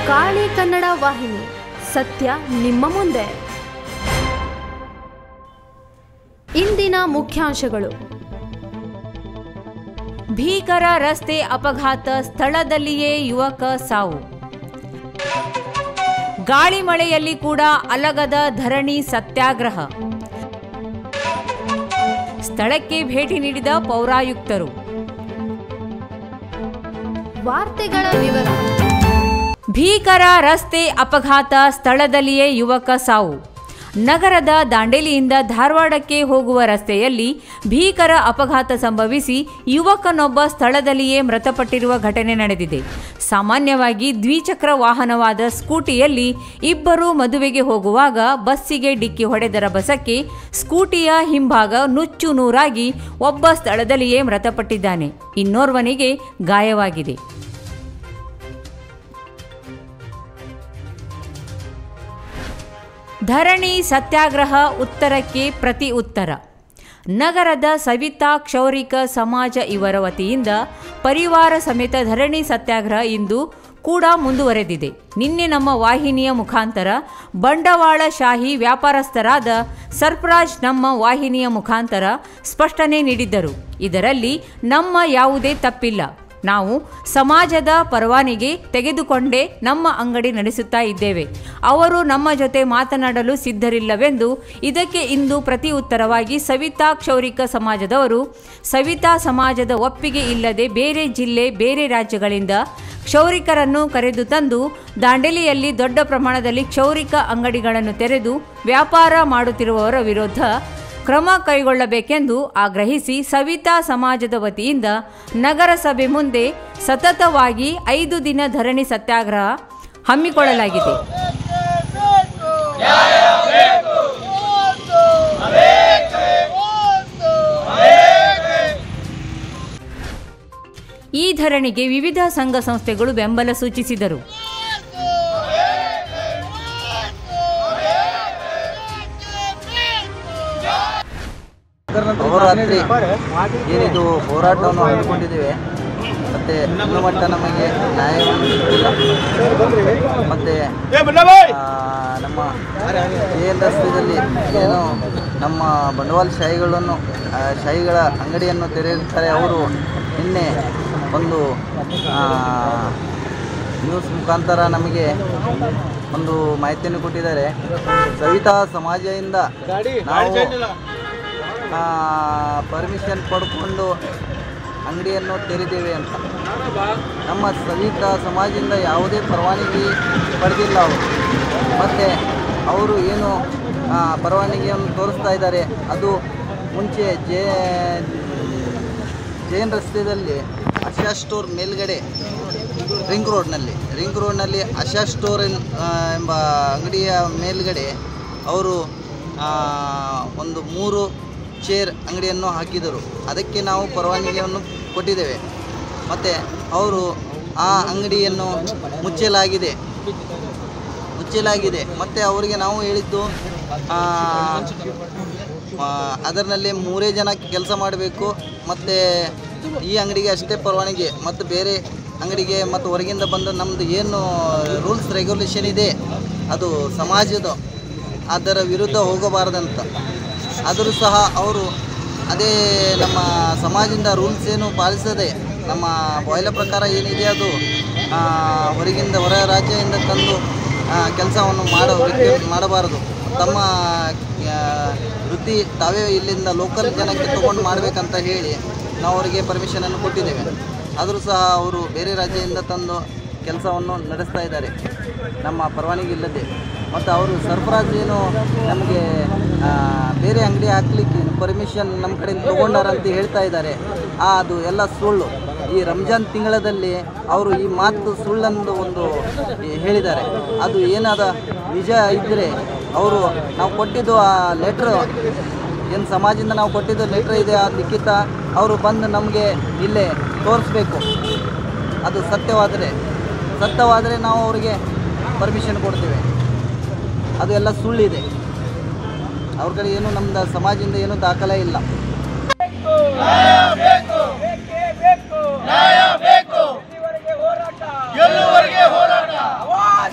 ಕಾಳಿ ಕನ್ನಡ ವಾಹಿನಿ ಸತ್ಯ ನಿಮ್ಮ ಮುಂದೆ ಇಂದಿನ ಮುಖ್ಯಾಂಶಗಳು ಭೀಕರ ರಸ್ತೆ ಅಪಘಾತ ಸ್ಥಳದಲ್ಲಿಯೇ ಯುವಕ ಸಾವು ಗಾಳಿ ಮಳೆಯಲ್ಲಿ ಕೂಡ ಅಲಗದ ಧರಣಿ ಸತ್ಯಾಗ್ರಹ ಸ್ಥಳಕ್ಕೆ ಭೇಟಿ ನೀಡಿದ ಪೌರಾಯುಕ್ತರು ವಾರ್ತೆಗಳ ವಿವರ ಭೀಕರ ರಸ್ತೆ ಅಪಘಾತ ಸ್ಥಳದಲ್ಲಿಯೇ ಯುವಕ ಸಾವು ನಗರದ ದಾಂಡೇಲಿಯಿಂದ ಧಾರವಾಡಕ್ಕೆ ಹೋಗುವ ರಸ್ತೆಯಲ್ಲಿ ಭೀಕರ ಅಪಘಾತ ಸಂಭವಿಸಿ ಯುವಕನೊಬ್ಬ ಸ್ಥಳದಲ್ಲಿಯೇ ಮೃತಪಟ್ಟಿರುವ ಘಟನೆ ನಡೆದಿದೆ ಸಾಮಾನ್ಯವಾಗಿ ದ್ವಿಚಕ್ರ ವಾಹನವಾದ ಸ್ಕೂಟಿಯಲ್ಲಿ ಇಬ್ಬರು ಮದುವೆಗೆ ಹೋಗುವಾಗ ಬಸ್ಸಿಗೆ ಡಿಕ್ಕಿ ಹೊಡೆದರ ಬಸಕ್ಕೆ ಸ್ಕೂಟಿಯ ಹಿಂಭಾಗ ನುಚ್ಚು ನೂರಾಗಿ ಒಬ್ಬ ಸ್ಥಳದಲ್ಲಿಯೇ ಮೃತಪಟ್ಟಿದ್ದಾನೆ ಇನ್ನೋರ್ವನಿಗೆ ಗಾಯವಾಗಿದೆ ಧರಣಿ ಸತ್ಯಾಗ್ರಹ ಉತ್ತರಕ್ಕೆ ಪ್ರತಿ ಉತ್ತರ ನಗರದ ಸವಿತಾ ಕ್ಷೌರಿಕ ಸಮಾಜ ಇವರ ವತಿಯಿಂದ ಪರಿವಾರ ಸಮೇತ ಧರಣಿ ಸತ್ಯಾಗ್ರಹ ಇಂದು ಕೂಡ ಮುಂದುವರೆದಿದೆ ನಿನ್ನೆ ನಮ್ಮ ವಾಹಿನಿಯ ಮುಖಾಂತರ ಬಂಡವಾಳಶಾಹಿ ವ್ಯಾಪಾರಸ್ಥರಾದ ಸರ್ಫರಾಜ್ ನಮ್ಮ ವಾಹಿನಿಯ ಮುಖಾಂತರ ಸ್ಪಷ್ಟನೆ ನೀಡಿದ್ದರು ಇದರಲ್ಲಿ ನಮ್ಮ ಯಾವುದೇ ತಪ್ಪಿಲ್ಲ ನಾವು ಸಮಾಜದ ಪರವಾನಿಗೆ ತೆಗೆದುಕೊಂಡೇ ನಮ್ಮ ಅಂಗಡಿ ನಡೆಸುತ್ತಾ ಇದ್ದೇವೆ ಅವರು ನಮ್ಮ ಜೊತೆ ಮಾತನಾಡಲು ಸಿದ್ಧರಿಲ್ಲವೆಂದು ಇದಕ್ಕೆ ಇಂದು ಪ್ರತಿ ಉತ್ತರವಾಗಿ ಸವಿತಾ ಕ್ಷೌರಿಕ ಸಮಾಜದವರು ಸವಿತಾ ಸಮಾಜದ ಒಪ್ಪಿಗೆ ಇಲ್ಲದೆ ಬೇರೆ ಜಿಲ್ಲೆ ಬೇರೆ ರಾಜ್ಯಗಳಿಂದ ಕ್ಷೌರಿಕರನ್ನು ಕರೆದು ತಂದು ದಾಂಡೇಲಿಯಲ್ಲಿ ದೊಡ್ಡ ಪ್ರಮಾಣದಲ್ಲಿ ಕ್ಷೌರಿಕ ಅಂಗಡಿಗಳನ್ನು ತೆರೆದು ವ್ಯಾಪಾರ ಮಾಡುತ್ತಿರುವವರ ವಿರುದ್ಧ ಕ್ರಮ ಕೈಗೊಳ್ಳಬೇಕೆಂದು ಆಗ್ರಹಿಸಿ ಸವಿತಾ ಸಮಾಜದ ವತಿಯಿಂದ ನಗರಸಭೆ ಮುಂದೆ ಸತತವಾಗಿ ಐದು ದಿನ ಧರಣಿ ಸತ್ಯಾಗ್ರಹ ಹಮ್ಮಿಕೊಳ್ಳಲಾಗಿದೆ ಈ ಧರಣಿಗೆ ವಿವಿಧ ಸಂಘ ಸಂಸ್ಥೆಗಳು ಬೆಂಬಲ ಸೂಚಿಸಿದರು ಹೋರಾತ್ರಿ ಏನಿದು ಹೋರಾಟವನ್ನು ಹಮ್ಮಿಕೊಂಡಿದ್ದೇವೆ ಮತ್ತೆ ಇನ್ನು ಮಟ್ಟ ನಮಗೆ ನ್ಯಾಯವನ್ನು ಸಿಕ್ಕಿಲ್ಲ ಮತ್ತೆ ಆ, ನಮ್ಮ ಎ ಎನ್ ರಸ್ತೆಯಲ್ಲಿ ಏನು ನಮ್ಮ ಬಂಡವಾಳ ಶಾಹಿಗಳನ್ನು ಆ, ಶಾಹಿಗಳ ಅಂಗಡಿಯನ್ನು ತೆರೆಯುತ್ತಾರೆ ಅವರು ನಿನ್ನೆ ಒಂದು ಆ, ನ್ಯೂಸ್ ಮುಖಾಂತರ ನಮಗೆ ಒಂದು ಮಾಹಿತಿಯನ್ನು ಕೊಟ್ಟಿದ್ದಾರೆ ಸವಿತಾ ಸಮಾಜದಿಂದ ನಾವು ಪರ್ಮಿಷನ್ ಪಡ್ಕೊಂಡು ಅಂಗಡಿಯನ್ನು ತೆರೆದೇವೆ ಅಂತ ನಮ್ಮ ಸವಿತಾ ಸಮಾಜದಿಂದ ಯಾವುದೇ ಪರವಾನಗಿ ಪಡೆದಿಲ್ಲ ಅವರು ಮತ್ತು ಅವರು ಏನು ಆ, ಪರವಾನಗಿಯನ್ನು ತೋರಿಸ್ತಾ ಇದ್ದಾರೆ ಅದು ಮುಂಚೆ ಜೇ ಜೈನ್ ರಸ್ತೆಯಲ್ಲಿ ಆಶಾ ಸ್ಟೋರ್ ಮೇಲ್ಗಡೆ ರಿಂಗ್ ರೋಡ್ನಲ್ಲಿ ರಿಂಗ್ ರೋಡ್ನಲ್ಲಿ ಆಶಾ ಸ್ಟೋರ್ ಎನ್- ಆ, ಎಂಬ ಅಂಗಡಿಯ ಮೇಲ್ಗಡೆ ಅವರು ಆ, ಒಂದು ಮೂರು ಚೇರ್ ಅಂಗಡಿಯನ್ನು ಹಾಕಿದರು ಅದಕ್ಕೆ ನಾವು ಪರವಾನಗಿಯನ್ನು ಕೊಟ್ಟಿದ್ದೇವೆ ಮತ್ತು ಅವರು ಆ ಅಂಗಡಿಯನ್ನು ಮುಚ್ಚಲಾಗಿದೆ ಮುಚ್ಚಲಾಗಿದೆ ಮತ್ತು ಅವರಿಗೆ ನಾವು ಹೇಳಿದ್ದು ಆ, ಆ, ಅದರಲ್ಲಿ ಮೂರೇ ಜನ ಕೆಲಸ ಮಾಡಬೇಕು ಮತ್ತು ಈ ಅಂಗಡಿಗೆ ಅಷ್ಟೇ ಪರವಾನಗಿ ಮತ್ತು ಬೇರೆ ಅಂಗಡಿಗೆ ಮತ್ತು ಹೊರಗಿಂದ ಬಂದು ನಮ್ಮದು ಏನು ರೂಲ್ಸ್ ರೆಗ್ಯುಲೇಷನ್ ಇದೆ ಅದು ಸಮಾಜದ ಅದರ ವಿರುದ್ಧ ಹೋಗಬಾರ್ದಂತ ಆದರೂ ಸಹ ಅವರು ಅದೇ ನಮ್ಮ ಸಮಾಜದಿಂದ ರೂಲ್ಸ್ ಏನು ಪಾಲಿಸದೆ ನಮ್ಮ ಬಾಯ್ಲ ಪ್ರಕಾರ ಏನಿದೆ ಅದು ಆ, ಹೊರಗಿಂದ ಹೊರ ರಾಜ್ಯದಿಂದ ತಂದು ಕೆಲಸವನ್ನು ಮಾಡೋ ಮಾಡಬಾರದು ತಮ್ಮ ಆ, ವೃತ್ತಿ ತಾವೇ ಇಲ್ಲಿಂದ ಲೋಕಲ್ ಜನಕ್ಕೆ ತೊಗೊಂಡು ಮಾಡಬೇಕಂತ ಹೇಳಿ ನಾವು ಅವರಿಗೆ ಪರ್ಮಿಷನನ್ನು ಕೊಟ್ಟಿದ್ದೇವೆ ಆದರೂ ಸಹ ಅವರು ಬೇರೆ ರಾಜ್ಯದಿಂದ ತಂದು ಕೆಲಸವನ್ನು ನಡೆಸ್ತಾ ಇದ್ದಾರೆ ನಮ್ಮ ಪರವಾನಗಿ ಇಲ್ಲದೆ ಮತ್ತು ಅವರು ಸರ್ಫರಾಜ್ ಏನು ನಮಗೆ ಆ, ಬೇರೆ ಅಂಗಡಿ ಹಾಕ್ಲಿಕ್ಕೆ ಪರ್ಮಿಷನ್ ನಮ್ಮ ಕಡೆಯಿಂದ ತೊಗೊಂಡಾರಂತ ಹೇಳ್ತಾ ಇದ್ದಾರೆ ಆ ಅದು ಎಲ್ಲ ಸುಳ್ಳು ಈ ರಂಜಾನ್ ತಿಂಗಳಲ್ಲಿ ಅವರು ಈ ಮಾತು ಸುಳ್ಳಂದು ಒಂದು ಹೇಳಿದ್ದಾರೆ ಅದು ಏನಾದ ನಿಜ ಇದ್ದರೆ ಅವರು ನಾವು ಕೊಟ್ಟಿದ್ದು ಆ ಲೆಟ್ರ್ ಏನು ಸಮಾಜದಿಂದ ನಾವು ಕೊಟ್ಟಿದ್ದು ಲೆಟ್ರ್ ಇದೆ ಆ ಲಿಖಿತ ಅವರು ಬಂದು ನಮಗೆ ಇಲ್ಲೇ ತೋರಿಸ್ಬೇಕು ಅದು ಸತ್ಯವಾದರೆ ಸತ್ಯವಾದರೆ ನಾವು ಅವರಿಗೆ ಪರ್ಮಿಷನ್ ಕೊಡ್ತೇವೆ ಅದು ಎಲ್ಲ ಸುಳ್ಳಿದೆ ಅವ್ರ ಕಡೆ ಏನು ನಮ್ದು ಸಮಾಜದಿಂದ ಏನೂ ದಾಖಲೆ ಇಲ್ಲ ಗೆಲ್ಲುವರೆಗೆ ಹೋರಾಟ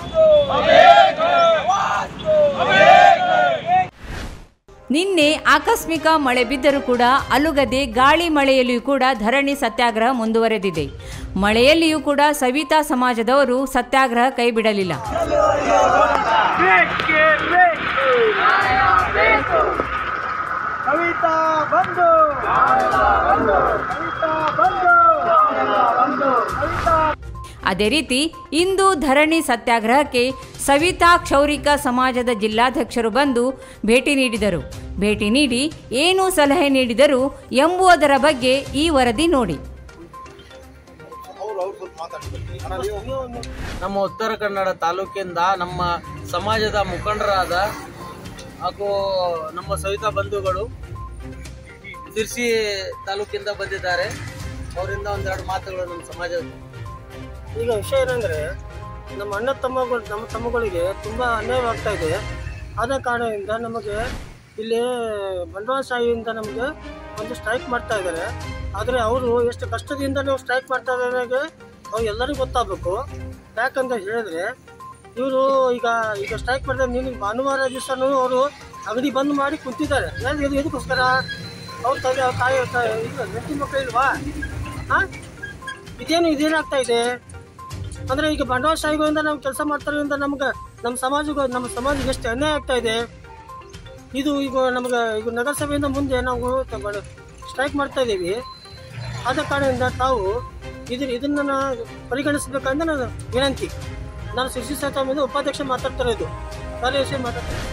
ನಿನ್ನೆ ಆಕಸ್ಮಿಕ ಮಳೆ ಬಿದ್ದರೂ ಕೂಡ ಅಲುಗದೆ ಗಾಳಿ ಮಳೆಯಲ್ಲಿಯೂ ಕೂಡ ಧರಣಿ ಸತ್ಯಾಗ್ರಹ ಮುಂದುವರೆದಿದೆ ಮಳೆಯಲ್ಲಿಯೂ ಕೂಡ ಸವಿತಾ ಸಮಾಜದವರು ಸತ್ಯಾಗ್ರಹ ಕೈಬಿಡಲಿಲ್ಲ ಕವಿತಾ ಬಂದು ಕವಿತಾ ಬಂದು ಕವಿತಾ ಅದೇ ರೀತಿ ಇಂದು ಧರಣಿ ಸತ್ಯಾಗ್ರಹಕ್ಕೆ ಸವಿತಾ ಕ್ಷೌರಿಕ ಸಮಾಜದ ಜಿಲ್ಲಾಧ್ಯಕ್ಷರು ಬಂದು ಭೇಟಿ ನೀಡಿದರು ಭೇಟಿ ನೀಡಿ ಏನು ಸಲಹೆ ನೀಡಿದರು ಎಂಬುದರ ಬಗ್ಗೆ ಈ ವರದಿ ನೋಡಿ ನಮ್ಮ ಉತ್ತರ ಕನ್ನಡ ತಾಲೂಕಿಂದ ನಮ್ಮ ಸಮಾಜದ ಮುಖಂಡರಾದ ಹಾಗೂ ನಮ್ಮ ಸವಿತಾ ಬಂಧುಗಳು ಸಿರ್ಸಿ ತಾಲೂಕಿಂದ ಬಂದಿದ್ದಾರೆ ಅವರಿಂದ ಒಂದೆರಡು ಮಾತುಗಳು ನಮ್ಮ ಸಮಾಜದ ಈಗ ವಿಷಯ ಏನಂದ್ರೆ ನಮ್ಮ ಅಣ್ಣ ತಮ್ಮಗಳು ನಮ್ಮ ತಮ್ಮಗಳಿಗೆ ತುಂಬಾ ಅನ್ಯಾಯವಾಗ್ತಾ ಇದೆ ಆದ ಕಾರಣದಿಂದ ನಮಗೆ ಇಲ್ಲಿ ಬಂಡವಾಳಶಾಹಿಯಿಂದ ನಮಗೆ ಒಂದು ಸ್ಟ್ರೈಕ್ ಮಾಡ್ತಾ ಇದ್ದಾರೆ ಆದರೆ ಅವರು ಎಷ್ಟು ಕಷ್ಟದಿಂದ ನಾವು ಸ್ಟ್ರೈಕ್ ಮಾಡ್ತಾ ಇದ್ದಾರೆ ಅವ್ರು ಎಲ್ಲರಿಗೂ ಗೊತ್ತಾಗಬೇಕು ಯಾಕಂತ ಹೇಳಿದ್ರೆ ಇವರು ಈಗ ಈಗ ಸ್ಟ್ರೈಕ್ ಮಾಡಿದ್ರೆ ನೀನು ಭಾನುವಾರ ದಿವಸನೂ ಅವರು ಅಂಗಡಿ ಬಂದ್ ಮಾಡಿ ಕುಂತಿದ್ದಾರೆ ಯಾರು ಇದು ಇದಕ್ಕೋಸ್ಕರ ಅವ್ರ ತಾಯಿ ತಾಯಿ ಇದು ಹೆಂಡತಿ ಮಕ್ಕಳು ಇಲ್ವಾ ಹಾಂ ಇದೇನು ಇದೇನಾಗ್ತಾ ಇದೆ ಅಂದ್ರೆ ಈಗ ಬಂಡವಾಳಶಾಹಿಗಳಿಂದ ನಾವು ಕೆಲಸ ಮಾಡ್ತಾರಿಂದ ನಮ್ಗೆ ನಮ್ಮ ಸಮಾಜಕ್ಕೆ ನಮ್ಮ ಸಮಾಜಕ್ಕೆ ಎಷ್ಟು ಅನ್ಯಾಯ ಆಗ್ತಾ ಇದೆ ಇದು ಈಗ ನಮ್ಗೆ ಈಗ ನಗರಸಭೆಯಿಂದ ಮುಂದೆ ನಾವು ಸ್ಟ್ರೈಕ್ ಮಾಡ್ತಾ ಇದ್ದೀವಿ ಆದ ಕಾರಣದಿಂದ ತಾವು ಇದ್ರ ಇದನ್ನ ನಾ- ಪರಿಗಣಿಸಬೇಕಂತ ನಾನು ವಿನಂತಿ ನಾನು ಶಿರ್ಸಿ ಸಮಿತಿ ಉಪಾಧ್ಯಕ್ಷ ಮಾತಾಡ್ತಾ ಇರೋದು ಕಾರ್ಯದರ್ಶಿ ಮಾತಾಡ್ತಾರೆ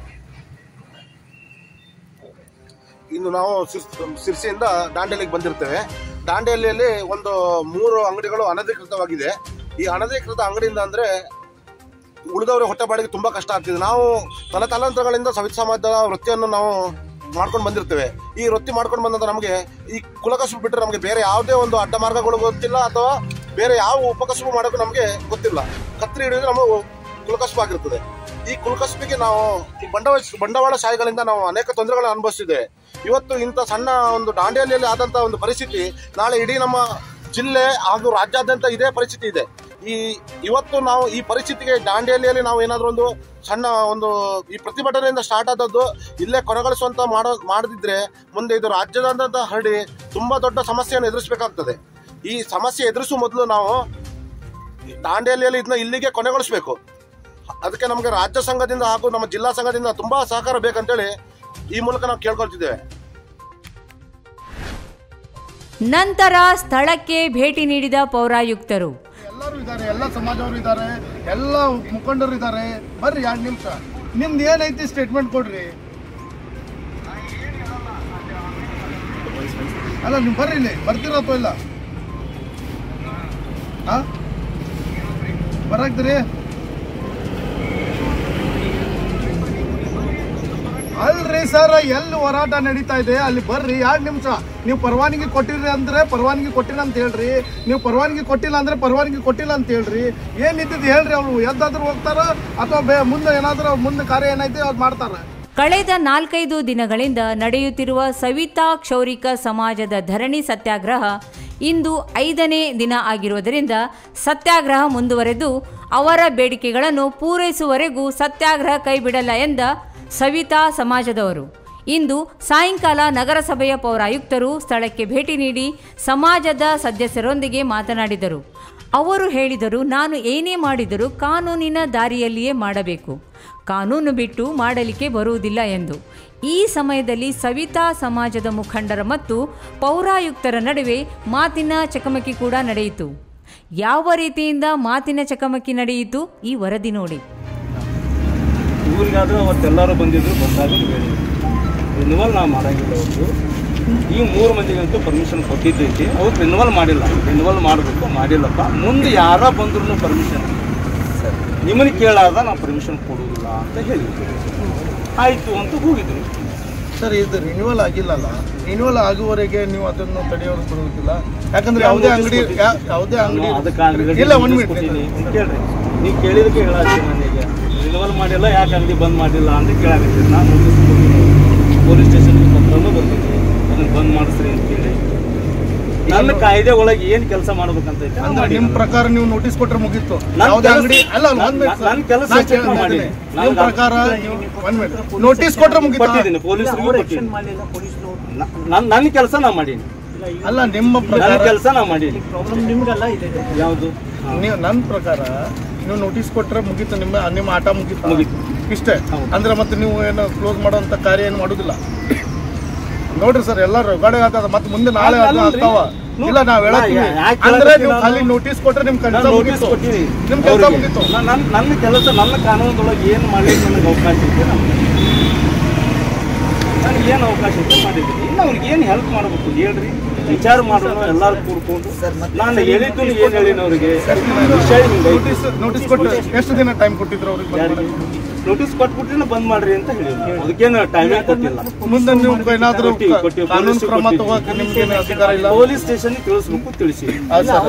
ಇನ್ನು ನಾವು ಸಿರ್ಸ್- ಸಿರ್ಸಿಯಿಂದ ದಾಂಡೇಲಿಗೆ ಬಂದಿರ್ತೇವೆ ದಾಂಡೇಲಿಯಲ್ಲಿ ಒಂದು ಮೂರು ಅಂಗಡಿಗಳು ಅನಧಿಕೃತವಾಗಿದೆ ಈ ಅನಧಿಕೃತ ಅಂಗಡಿಯಿಂದ ಅಂದ್ರೆ ಉಳಿದವರ ಹೊಟ್ಟೆ ಬಾಡಿಗೆ ತುಂಬಾ ಕಷ್ಟ ಆಗ್ತಿದೆ ನಾವು ತಲತಲಾಂತರಗಳಿಂದ ಸವಿತ ಸಮಾಜದ ವೃತ್ತಿಯನ್ನು ನಾವು ಮಾಡ್ಕೊಂಡು ಬಂದಿರ್ತೇವೆ ಈ ವೃತ್ತಿ ಮಾಡ್ಕೊಂಡು ಬಂದಂತ ನಮಗೆ ಈ ಕುಲಕಸುಬು ಬಿಟ್ಟರೆ ನಮಗೆ ಬೇರೆ ಯಾವುದೇ ಒಂದು ಅಡ್ಡ ಮಾರ್ಗಗಳು ಗೊತ್ತಿಲ್ಲ ಅಥವಾ ಬೇರೆ ಯಾವ ಉಪಕಸುಬು ಮಾಡೋಕ್ಕೂ ನಮಗೆ ಗೊತ್ತಿಲ್ಲ ಕತ್ರಿ ಹಿಡಿದ್ರೆ ನಮಗೆ ಕುಲಕಸುಬು ಆಗಿರ್ತದೆ ಈ ಕುಲಕಸುಬಿಗೆ ನಾವು ಈ ಬಂಡವಾಳ ಬಂಡವಾಳ ಶಾಹಿಗಳಿಂದ ನಾವು ಅನೇಕ ತೊಂದರೆಗಳನ್ನು ಅನುಭವಿಸಿದ್ದೇವೆ ಇವತ್ತು ಇಂಥ ಸಣ್ಣ ಒಂದು ದಾಂಡೇಲಿಯಲ್ಲಿ ಆದಂಥ ಒಂದು ಪರಿಸ್ಥಿತಿ ನಾಳೆ ಇಡೀ ನಮ್ಮ ಜಿಲ್ಲೆ ಹಾಗೂ ರಾಜ್ಯಾದ್ಯಂತ ಇದೇ ಪರಿಸ್ಥಿತಿ ಇದೆ ಈ ಇವತ್ತು ನಾವು ಈ ಪರಿಸ್ಥಿತಿಗೆ ದಾಂಡೇಲಿಯಲ್ಲಿ ನಾವು ಏನಾದರೂ ಒಂದು ಸಣ್ಣ ಒಂದು ಈ ಪ್ರತಿಭಟನೆಯಿಂದ ಸ್ಟಾರ್ಟ್ ಆದದ್ದು ಇಲ್ಲೇ ಕೊನೆಗೊಳಿಸುವಂತ ಮಾಡೋ ಮಾಡದಿದ್ರೆ ಮುಂದೆ ಇದು ರಾಜ್ಯದಾದ್ಯಂತ ಹರಡಿ ತುಂಬಾ ದೊಡ್ಡ ಸಮಸ್ಯೆಯನ್ನು ಎದುರಿಸಬೇಕಾಗ್ತದೆ ಈ ಸಮಸ್ಯೆ ಎದುರಿಸುವ ಮೊದಲು ನಾವು ದಾಂಡೇಲಿಯಲ್ಲಿ ಇದನ್ನ ಇಲ್ಲಿಗೆ ಕೊನೆಗೊಳಿಸಬೇಕು ಅದಕ್ಕೆ ನಮಗೆ ರಾಜ್ಯ ಸಂಘದಿಂದ ಹಾಗೂ ನಮ್ಮ ಜಿಲ್ಲಾ ಸಂಘದಿಂದ ತುಂಬಾ ಸಹಕಾರ ಬೇಕಂತೇಳಿ ಈ ಮೂಲಕ ನಾವು ಕೇಳ್ಕೊಳ್ತಿದ್ದೇವೆ ನಂತರ ಸ್ಥಳಕ್ಕೆ ಭೇಟಿ ನೀಡಿದ ಪೌರಾಯುಕ್ತರು ಎಲ್ಲರೂ ಇದ್ದಾರೆ ಎಲ್ಲ ಸಮಾಜವರು ಇದ್ದಾರೆ ಎಲ್ಲ ಮುಖಂಡರು ಇದ್ದಾರೆ ಬರ್ರಿ ಎರಡು ನಿಮಿಷ ನಿಮ್ದು ಏನೈತಿ ಸ್ಟೇಟ್ಮೆಂಟ್ ಕೊಡ್ರಿ ಅಲ್ಲ ನೀವು ಬರ್ರಿ ಇಲ್ಲಿ ಬರ್ತೀರ ಅಥವಾ ಇಲ್ಲ ಹಾ ಬರಾಕ್ತೀರಿ ಅಲ್ರಿ ಸರ್ ಎಲ್ಲಿ ಹೋರಾಟ ನಡೀತಾ ಇದೆ ಅಲ್ಲಿ ಬರ್ರಿ ಎರಡು ನಿಮಿಷ ನೀವು ಪರವಾನಗಿ ಕೊಟ್ಟಿರಿ ಅಂದ್ರೆ ಪರವಾನಗಿ ಕೊಟ್ಟಿಲ್ಲ ಅಂತ ಹೇಳ್ರಿ ನೀವು ಪರವಾನಗಿ ಕೊಟ್ಟಿಲ್ಲ ಅಂದ್ರೆ ಪರವಾನಗಿ ಕೊಟ್ಟಿಲ್ಲ ಅಂತ ಹೇಳ್ರಿ ಏನ್ ಇದ್ದಿದ್ದು ಹೇಳ್ರಿ ಅವ್ರು ಎದ್ದಾದ್ರೂ ಹೋಗ್ತಾರ ಅಥವಾ ಬೇ ಮುಂದೆ ಏನಾದ್ರೂ ಮುಂದೆ ಕಾರ್ಯ ಏನೈತಿ ಅವ್ರು ಮಾಡ್ತಾರ ಕಳೆದ ನಾಲ್ಕೈದು ದಿನಗಳಿಂದ ನಡೆಯುತ್ತಿರುವ ಸವಿತಾ ಕ್ಷೌರಿಕ ಸಮಾಜದ ಧರಣಿ ಸತ್ಯಾಗ್ರಹ ಇಂದು ಐದನೇ ದಿನ ಆಗಿರುವುದರಿಂದ ಸತ್ಯಾಗ್ರಹ ಮುಂದುವರೆದು ಅವರ ಬೇಡಿಕೆಗಳನ್ನು ಪೂರೈಸುವವರೆಗೂ ಸತ್ಯಾಗ್ರಹ ಕೈಬಿಡಲ್ಲ ಎಂದ ಸವಿತಾ ಸಮಾಜದವರು ಇಂದು ಸಾಯಂಕಾಲ ನಗರಸಭೆಯ ಪೌರಾಯುಕ್ತರು ಸ್ಥಳಕ್ಕೆ ಭೇಟಿ ನೀಡಿ ಸಮಾಜದ ಸದಸ್ಯರೊಂದಿಗೆ ಮಾತನಾಡಿದರು ಅವರು ಹೇಳಿದರು ನಾನು ಏನೇ ಮಾಡಿದರೂ ಕಾನೂನಿನ ದಾರಿಯಲ್ಲಿಯೇ ಮಾಡಬೇಕು ಕಾನೂನು ಬಿಟ್ಟು ಮಾಡಲಿಕ್ಕೆ ಬರುವುದಿಲ್ಲ ಎಂದು ಈ ಸಮಯದಲ್ಲಿ ಸವಿತಾ ಸಮಾಜದ ಮುಖಂಡರ ಮತ್ತು ಪೌರಾಯುಕ್ತರ ನಡುವೆ ಮಾತಿನ ಚಕಮಕಿ ಕೂಡ ನಡೆಯಿತು ಯಾವ ರೀತಿಯಿಂದ ಮಾತಿನ ಚಕಮಕಿ ನಡೆಯಿತು ಈ ವರದಿ ನೋಡಿ ಊರಿಗಾದ್ರೂ ಅವತ್ತೆಲ್ಲರೂ ಬಂದಿದ್ರು ಬಂದಾಗ ಹೇಳಿದ್ರು ರಿನ್ಯೂವಲ್ ನಾವು ಮಾಡಂಗಿಲ್ಲ ಅವತ್ತು ಈ ಮೂರು ಮಂದಿಗಂತೂ ಪರ್ಮಿಷನ್ ಕೊಟ್ಟಿದ್ದೈತಿ ಅವ್ರು ರಿನ್ಯೂವಲ್ ಮಾಡಿಲ್ಲ ರಿನ್ಯೂವಲ್ ಮಾಡಬೇಕು ಮಾಡಿಲ್ಲಪ್ಪ ಮುಂದೆ ಯಾರ ಬಂದ್ರು ಪರ್ಮಿಷನ್ ನಿಮ್ಮನ್ನ ಕೇಳಾದ ನಾವು ಪರ್ಮಿಷನ್ ಕೊಡುವುದಿಲ್ಲ ಅಂತ ಹೇಳಿದ್ವಿ ಆಯಿತು ಅಂತ ಹೋಗಿದ್ರು ಸರ್ ಇದು ರಿನ್ಯೂವಲ್ ಆಗಿಲ್ಲಲ್ಲ ರಿನ್ಯೂವಲ್ ಆಗುವವರೆಗೆ ನೀವು ಅದನ್ನು ತಡೆಯೋರು ಬರುವುದಿಲ್ಲ ಯಾಕಂದ್ರೆ ಯಾವುದೇ ಅಂಗಡಿ ಯಾ- ಯಾವುದೇ ಅಂಗಡಿ ಅದಕ್ಕೆ ಇಲ್ಲ ಒಂದು ಮಿನಿಟ್ ಕೊಟ್ಟಿನಿ ಕೇಳ್ರಿ ನೀವು ಕೇಳಿದಕ್ಕೆ ಹೇಳತ್ತೀನಿ ನನಗೆ ರಿನ್ಯೂವಲ್ ಮಾಡಿಲ್ಲ ಯಾಕೆ ಅಂಗಡಿ ಬಂದ್ ಮಾಡಿಲ್ಲ ಅಂತ ಕೇಳಾಕತ್ತೀನಿ ನಾನು ನೋಟಿಸ್ ಪೊಲೀಸ್ ಸ್ಟೇಷನ್ಗೆ ಪತ್ರನೂ ಬರ್ತೀನಿ ಅದನ್ನು ಬಂದ್ ಮಾಡಿಸ್ರಿ ಅಂತ ಕೇಳಿ ನನ್ನ ಕಾಯ್ದೆ ಒಳಗೆ ಏನ್ ಕೆಲಸ ಮಾಡ್ಬೇಕಂತ ಐತೆ ನಾನ್ ಅಂದ್ರೆ ಮಾಡೀನಿ. ನಿಮ್ ಪ್ರಕಾರ ನೀವು ನೋಟಿಸ್ ಕೊಟ್ರೆ ಮುಗೀತು ನನ್ ಯಾವುದೇ ಕೆಲಸ- ಅಂಗಡಿ ಅಲ್ಲ ಅಲ್ಲ, ಒಂದ್ minute ನನ್- sir. ನನ್ ಕೆಲಸ ನಾ ಅಷ್ಟೇ ಕೇಳ್ತಾ ಮಾಡಿದ್ದೀನಿ. ಇದ್ದೀನಿ. ನಾನು ನಿಮ್ ಪ್ರಕಾರ ಒಂದ್ ಮಿನಿಟ್ ನೋಟಿಸ್ ಕೊಟ್ರೆ ಮುಗೀತು ಕೊಟ್ಟಿದ್ದೀನಿ ಪೊಲೀಸರಿಗೂ ಕೊಟ್ಟಿದ್ದೀನಿ ನ- ನನ್ ನನ್ನ ಕೆಲಸ ನಾ ಮಾಡೀನಿ ಅಲ್ಲ ನಿಮ್ಮ ನನ್ನ ಪ್ರಕಾರ ಕೆಲಸ ನಾ ಮಾಡೀನಿ ಯಾವುದು ನೀವು ನನ್ನ ಪ್ರಕಾರ ನೀವು ನೋಟಿಸ್ ಕೊಟ್ರೆ ಮುಗೀತು ನಿಮ್ಮ ನಿಮ್ಮ ಆಟ ಮುಗೀತು ಮುಗೀತು. ಇಷ್ಟೇ ಅಂದ್ರೆ ಮತ್ತೆ ನೀವು ಏನು ಕ್ಲೋಸ್ ಮಾಡುವಂತ ಕಾರ್ಯ ಏನು ಮಾಡುದಿಲ್ಲ ನೋಡ್ರಿ ಸರ್ ಎಲ್ಲರೂ ಗಾಡಿ ಆಗ್ತದ ಮತ್ತೆ ಮುಂದೆ ನಾಳೆ ಅದು ಆಗ್ತಾವ ಇಲ್ಲ ನಾವ್ ಹೇಳತ್ತೀವಿ ಯಾ- ಯಾಕ್ ಅಂದ್ರೆ ಹೇಳತ್ತೀನಿ ನೀವು ನಾನು? ಖಾಲಿ ನೋಟಿಸ್ ಕೊಟ್ರೆ ನಿಮ್ ಕೆಲಸ ನಾನು ನೋಟಿಸ್ ಮುಗೀತು ಕೊಟ್ಟಿನಿ ನಿಮ್ ಕೆಲಸ ಮುಗೀತು ನನ್ನ ನನ್ನ ಕೆಲಸ ನನ್ನ ಕಾನೂನದೊಳಗೆ ಏನು ಮಾಡ್ಲಿಕ್ಕೆ ನನಗೆ ಅವಕಾಶ ಇದೆ ನಾನು ನನಗೆ ಏನು ಅವಕಾಶ ಇದೆ ಮಾಡಿದ್ದೀನಿ ಇನ್ನು ಅವ್ರಿಗೆ ಏನು ಹೆಲ್ಪ್ ಮಾಡಬೇಕು ಹೇಳ್ರಿ ವಿಚಾರ ಮಾಡೋಣ ಎಲ್ಲರೂ ಕೂರ್ಕೊಂಡು ನಾನು ಹೇಳಿದ್ದು ಏನು ಹೇಳಿನ ಅವ್ರಿಗೆ ವಿಷಯ ಹಿಂಗೈತಿ. ನೋಟಿಸ್ ನೋಟಿಸ್ ಕೊಟ್ಟು ಎಷ್ಟು ದಿನ ಟೈಮ್ ಕೊಟ್ಟಿದ್ರು ಅವ್ರಿಗೆ ಬಂದ್ ಮಾಡಕ್ಕೆ? ನೋಟಿಸ್ ಕೊಟ್ಬಿಟ್ರೆ ಬಂದ್ ಮಾಡ್ರಿ ಅಂತ ಹೇಳಿ ಅದಕ್ಕೇನು ಟೈಮೇ ಕೊಟ್ಟಿಲ್ಲ ಮುಂದೆ ನೀವು ಏನಾದ್ರೂ ಕೊಟ್ಟಿವಿ, ಕೊಟ್ಟಿವಿ, ಕಾನೂನು ಪೊಲೀಸ್ಗೆ ಕ್ರಮ ಕೊಟ್ಟಿವಿ. ತಗೋಕೆ ನಿಮ್ಗೆ ಏನು ಅಧಿಕಾರ ಇಲ್ಲ ಪೊಲೀಸ್ ಸ್ಟೇಷನ್ ತಿಳಿಸ್ಬೇಕು ತಿಳಿಸಿ ಹೌದು ಸರ್.